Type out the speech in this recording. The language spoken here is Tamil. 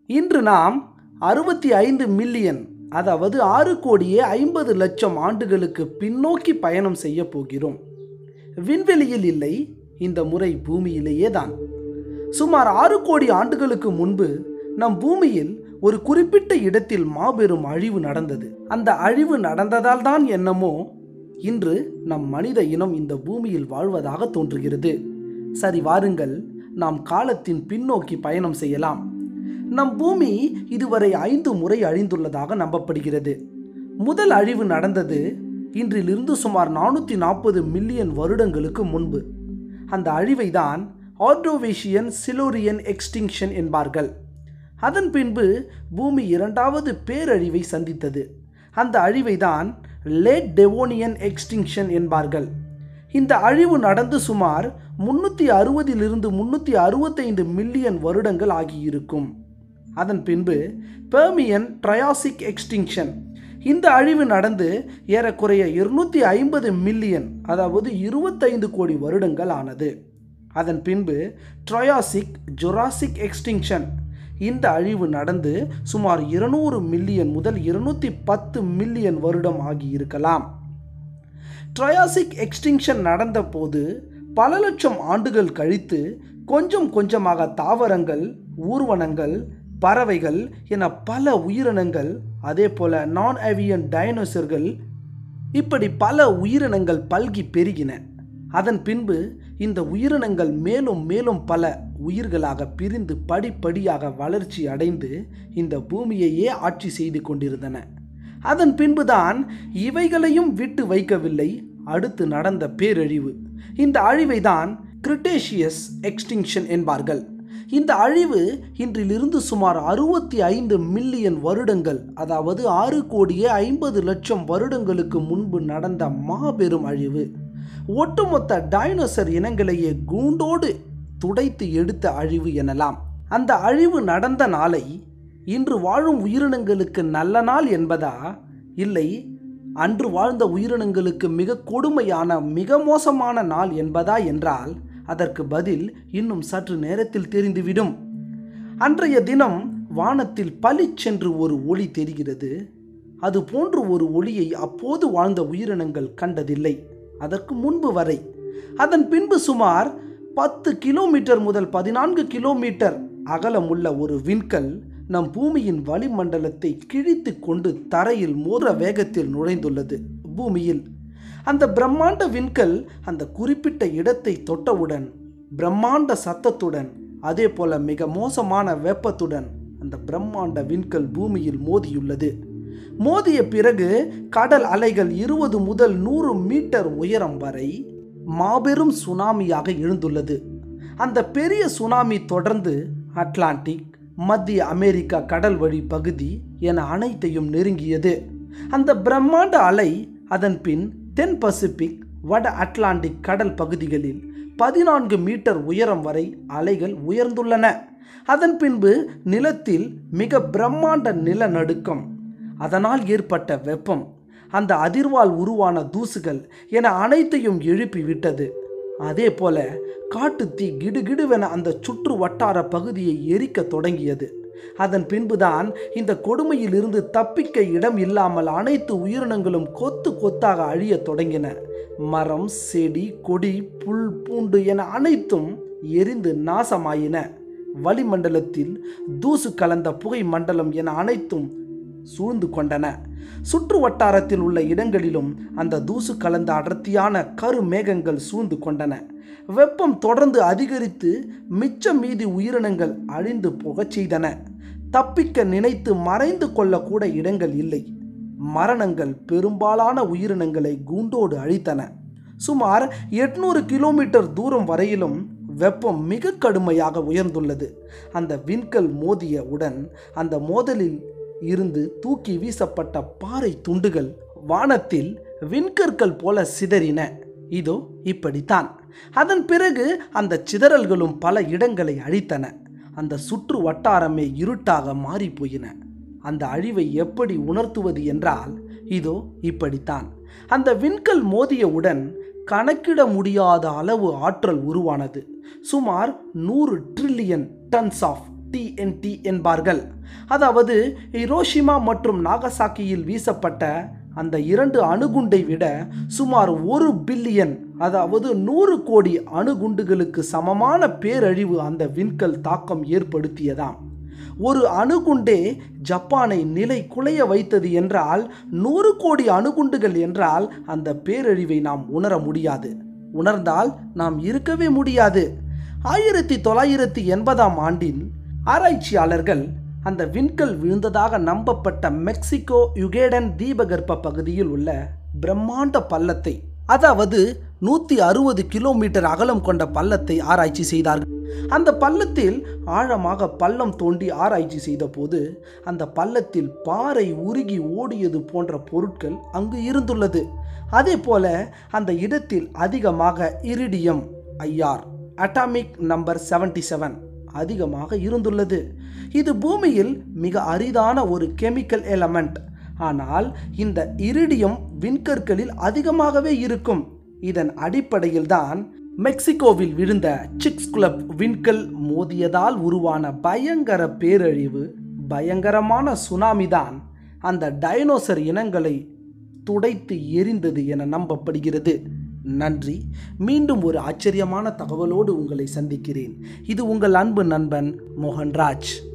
இன்று நாம் அறுபத்தி ஐந்து மில்லியன் அதாவது ஆறு கோடியே ஐம்பது லட்சம் ஆண்டுகளுக்கு பின்னோக்கி பயணம் செய்ய போகிறோம் விண்வெளியில் இல்லை இந்த முறை பூமியிலேயே தான் சுமார் ஆறு கோடி ஆண்டுகளுக்கு முன்பு நம் பூமியில் ஒரு குறிப்பிட்ட இடத்தில் மாபெரும் அழிவு நடந்தது அந்த அழிவு நடந்ததால் தான் என்னமோ இன்று நம் மனித இனம் இந்த பூமியில் வாழ்வதாக தோன்றுகிறது சரி வாருங்கள் நாம் காலத்தின் பின்னோக்கி பயணம் செய்யலாம் நம் பூமி இதுவரை ஐந்து முறை அழிந்துள்ளதாக நம்பப்படுகிறது முதல் அழிவு நடந்தது இன்றிலிருந்து சுமார் நானூற்றி நாற்பது மில்லியன் வருடங்களுக்கு முன்பு அந்த அழிவை தான் ஆர்டோவேஷியன் சிலோரியன் எக்ஸ்டிங்ஷன் என்பார்கள் அதன் பின்பு பூமி இரண்டாவது பேரழிவை சந்தித்தது அந்த அழிவை தான் லேட் டெவோனியன் எக்ஸ்டிங்ஷன் என்பார்கள் இந்த அழிவு நடந்து சுமார் முன்னூற்றி அறுபதிலிருந்து முன்னூற்றி அறுபத்தைந்து மில்லியன் வருடங்கள் ஆகியிருக்கும் அதன் பின்பு பெர்மியன் ட்ரையாசிக் எக்ஸ்டிங்ஷன் இந்த அழிவு நடந்து ஏறக்குறைய இருநூற்றி ஐம்பது மில்லியன் அதாவது இருபத்தைந்து கோடி வருடங்கள் ஆனது அதன் பின்பு ட்ரையாசிக் ஜொராசிக் எக்ஸ்டிங்ஷன் இந்த அழிவு நடந்து சுமார் இருநூறு மில்லியன் முதல் இருநூற்றி பத்து மில்லியன் வருடம் ஆகியிருக்கலாம் ட்ரையாசிக் எக்ஸ்டிங்ஷன் நடந்தபோது பல லட்சம் ஆண்டுகள் கழித்து கொஞ்சம் கொஞ்சமாக தாவரங்கள் ஊர்வனங்கள் பறவைகள் என பல உயிரினங்கள் அதே போல நான் ஏவியன் டைனோசர்கள் இப்படி பல உயிரினங்கள் பல்கி பெருகின அதன் பின்பு இந்த உயிரினங்கள் மேலும் மேலும் பல உயிர்களாக பிரிந்து படிப்படியாக வளர்ச்சி அடைந்து இந்த பூமியையே ஆட்சி செய்து கொண்டிருந்தன அதன் பின்புதான் இவைகளையும் விட்டு வைக்கவில்லை அடுத்து நடந்த பேரழிவு இந்த அழிவை தான் கிரிட்டேஷியஸ் எக்ஸ்டிங்ஷன் என்பார்கள் இந்த அழிவு இன்றிலிருந்து சுமார் அறுபத்தி ஐந்து மில்லியன் வருடங்கள் அதாவது ஆறு கோடியே ஐம்பது லட்சம் வருடங்களுக்கு முன்பு நடந்த மாபெரும் அழிவு ஒட்டுமொத்த டைனோசர் இனங்களையே கூண்டோடு துடைத்து எடுத்த அழிவு எனலாம் அந்த அழிவு நடந்த நாளை இன்று வாழும் உயிரினங்களுக்கு நல்ல நாள் என்பதா இல்லை அன்று வாழ்ந்த உயிரினங்களுக்கு மிக கொடுமையான மிக மோசமான நாள் என்பதா என்றால் அதற்கு பதில் இன்னும் சற்று நேரத்தில் தெரிந்துவிடும் அன்றைய தினம் வானத்தில் பளிச்சென்று ஒரு ஒளி தெரிகிறது அது போன்று ஒரு ஒளியை அப்போது வாழ்ந்த உயிரினங்கள் கண்டதில்லை அதற்கு முன்பு வரை அதன் பின்பு சுமார் பத்து கிலோமீட்டர் முதல் பதினான்கு கிலோமீட்டர் அகலமுள்ள ஒரு விண்கல் நம் பூமியின் வளிமண்டலத்தை கிழித்து கொண்டு தரையில் மோத வேகத்தில் நுழைந்துள்ளது பூமியில் அந்த பிரம்மாண்ட விண்கல் அந்த குறிப்பிட்ட இடத்தை தொட்டவுடன் பிரம்மாண்ட சத்தத்துடன் அதே போல மிக மோசமான வெப்பத்துடன் அந்த பிரம்மாண்ட விண்கல் பூமியில் மோதியுள்ளது மோதிய பிறகு கடல் அலைகள் இருபது முதல் நூறு மீட்டர் உயரம் வரை மாபெரும் சுனாமியாக எழுந்துள்ளது அந்த பெரிய சுனாமி தொடர்ந்து அட்லாண்டிக் மத்திய அமெரிக்கா கடல் வழி பகுதி என அனைத்தையும் நெருங்கியது அந்த பிரம்மாண்ட அலை அதன் பின் தென் பசிபிக் வட அட்லாண்டிக் கடல் பகுதிகளில் பதினான்கு மீட்டர் உயரம் வரை அலைகள் உயர்ந்துள்ளன அதன் பின்பு நிலத்தில் மிக பிரம்மாண்ட நிலநடுக்கம் அதனால் ஏற்பட்ட வெப்பம் அந்த அதிர்வால் உருவான தூசுகள் என அனைத்தையும் எழுப்பி விட்டது அதே போல காட்டுத்தீ கிடுகிடுவென அந்த சுற்று வட்டார பகுதியை எரிக்க தொடங்கியது அதன் பின்புதான் இந்த கொடுமையிலிருந்து தப்பிக்க இடம் இல்லாமல் அனைத்து உயிரினங்களும் கொத்து கொத்தாக அழியத் தொடங்கின மரம் செடி கொடி புல் பூண்டு என அனைத்தும் எரிந்து நாசமாயின வளிமண்டலத்தில் தூசு கலந்த புகை மண்டலம் என அனைத்தும் சூழ்ந்து கொண்டன சுற்று வட்டாரத்தில் உள்ள இடங்களிலும் அந்த தூசு கலந்த அடர்த்தியான கரு மேகங்கள் சூழ்ந்து கொண்டன வெப்பம் தொடர்ந்து அதிகரித்து மிச்ச மீதி உயிரினங்கள் அழிந்து போகச் செய்தன தப்பிக்க நினைத்து மறைந்து கொள்ளக்கூட இடங்கள் இல்லை மரணங்கள் பெரும்பாலான உயிரினங்களை கூண்டோடு அழித்தன சுமார் எட்நூறு கிலோமீட்டர் தூரம் வரையிலும் வெப்பம் மிக கடுமையாக உயர்ந்துள்ளது அந்த விண்கல் மோதிய உடன் அந்த மோதலில் இருந்து தூக்கி வீசப்பட்ட பாறை துண்டுகள் வானத்தில் விண்கற்கள் போல சிதறின இதோ இப்படித்தான் அதன் பிறகு அந்த சிதறல்களும் பல இடங்களை அழித்தன அந்த சுற்று வட்டாரமே இருட்டாக மாறி போயின அந்த அழிவை எப்படி உணர்த்துவது என்றால் இதோ இப்படித்தான் அந்த விண்கல் மோதியவுடன் கணக்கிட முடியாத அளவு ஆற்றல் உருவானது சுமார் நூறு ட்ரில்லியன் டன்ஸ் ஆஃப் டிஎன்டி என்பார்கள் அதாவது ஹிரோஷிமா மற்றும் நாகசாக்கியில் வீசப்பட்ட அந்த இரண்டு அணுகுண்டை விட சுமார் ஒரு பில்லியன் அதாவது நூறு கோடி அணுகுண்டுகளுக்கு சமமான பேரழிவு அந்த விண்கல் தாக்கம் ஏற்படுத்தியதாம் ஒரு அணுகுண்டே ஜப்பானை நிலை குலைய வைத்தது என்றால் நூறு கோடி அணுகுண்டுகள் என்றால் அந்த பேரழிவை நாம் உணர முடியாது உணர்ந்தால் நாம் இருக்கவே முடியாது ஆயிரத்தி தொள்ளாயிரத்தி எண்பதாம் ஆண்டில் ஆராய்ச்சியாளர்கள் அந்த விண்கல் விழுந்ததாக நம்பப்பட்ட மெக்சிகோ யுகேடன் தீபகற்ப பகுதியில் உள்ள பிரம்மாண்ட பள்ளத்தை அதாவது நூற்றி அறுபது கிலோமீட்டர் அகலம் கொண்ட பள்ளத்தை ஆராய்ச்சி செய்தார்கள் அந்த பள்ளத்தில் ஆழமாக பள்ளம் தோண்டி ஆராய்ச்சி செய்தபோது அந்த பள்ளத்தில் பாறை உருகி ஓடியது போன்ற பொருட்கள் அங்கு இருந்துள்ளது அதே போல அந்த இடத்தில் அதிகமாக iridium IR atomic number seventy seven அதிகமாக இருந்துள்ளது இது பூமியில் மிக அரிதான ஒரு கெமிக்கல் எலமெண்ட் ஆனால் இந்த இரிடியம் விண்கற்களில் அதிகமாகவே இருக்கும் இதன் அடிப்படையில் தான் மெக்சிகோவில் விழுந்த சிக்ஸ் கிளப் விண்கல் மோதியதால் உருவான பயங்கர பேரழிவு பயங்கரமான சுனாமி தான் அந்த டைனோசர் இனங்களை துடைத்து எரிந்தது என நம்பப்படுகிறது நன்றி மீண்டும் ஒரு ஆச்சரியமான தகவலோடு உங்களை சந்திக்கிறேன் இது உங்கள் அன்பு நண்பன் மோகன்ராஜ்